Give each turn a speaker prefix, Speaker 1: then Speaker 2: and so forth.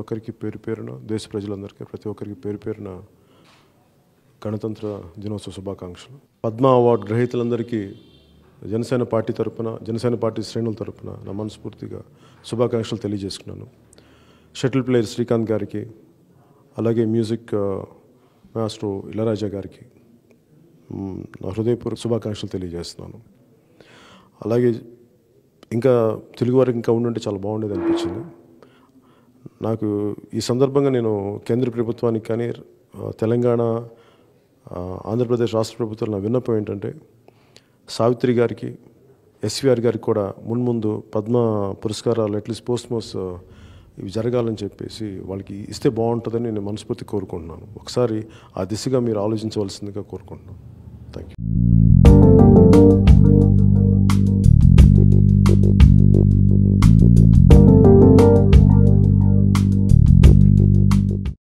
Speaker 1: ఒక్కరికి పేరు పేరున దేశ ప్రజలందరికీ ప్రతి ఒక్కరికి పేరు పేరున గణతంత్ర దినోత్సవ శుభాకాంక్షలు పద్మ అవార్డు గ్రహీతలందరికీ జనసేన పార్టీ తరపున జనసేన పార్టీ శ్రేణుల తరపున నా మనస్ఫూర్తిగా శుభాకాంక్షలు తెలియజేసుకున్నాను షటిల్ ప్లేయర్ శ్రీకాంత్ గారికి అలాగే మ్యూజిక్ ఆ, మాస్టర్ ఇళరాజా గారికి మ్, నా హృదయపూర్వక శుభాకాంక్షలు తెలియజేస్తున్నాను అలాగే ఇంకా తెలుగు వారికి ఇంకా ఉండుంటే చాలా బాగుండేది అనిపించింది నాకు ఈ సందర్భంగా నేను కేంద్ర ప్రభుత్వానికి కానీ ఆ, తెలంగాణ ఆ, ఆంధ్రప్రదేశ్ రాష్ట్ర ప్రభుత్వాలు నా విన్నపం ఏంటంటే సావిత్రి గారికి ఎస్విఆర్ గారికి కూడా మున్ముందు పద్మ పురస్కారాలు అట్లీస్ట్ పోస్ట్ మోస్ ఇవి జరగాలని చెప్పేసి వాళ్ళకి ఇస్తే బాగుంటుందని నేను మనస్ఫూర్తి కోరుకుంటున్నాను ఒకసారి ఆ దిశగా మీరు ఆలోచించవలసిందిగా కోరుకుంటున్నాను థ్యాంక్ యూ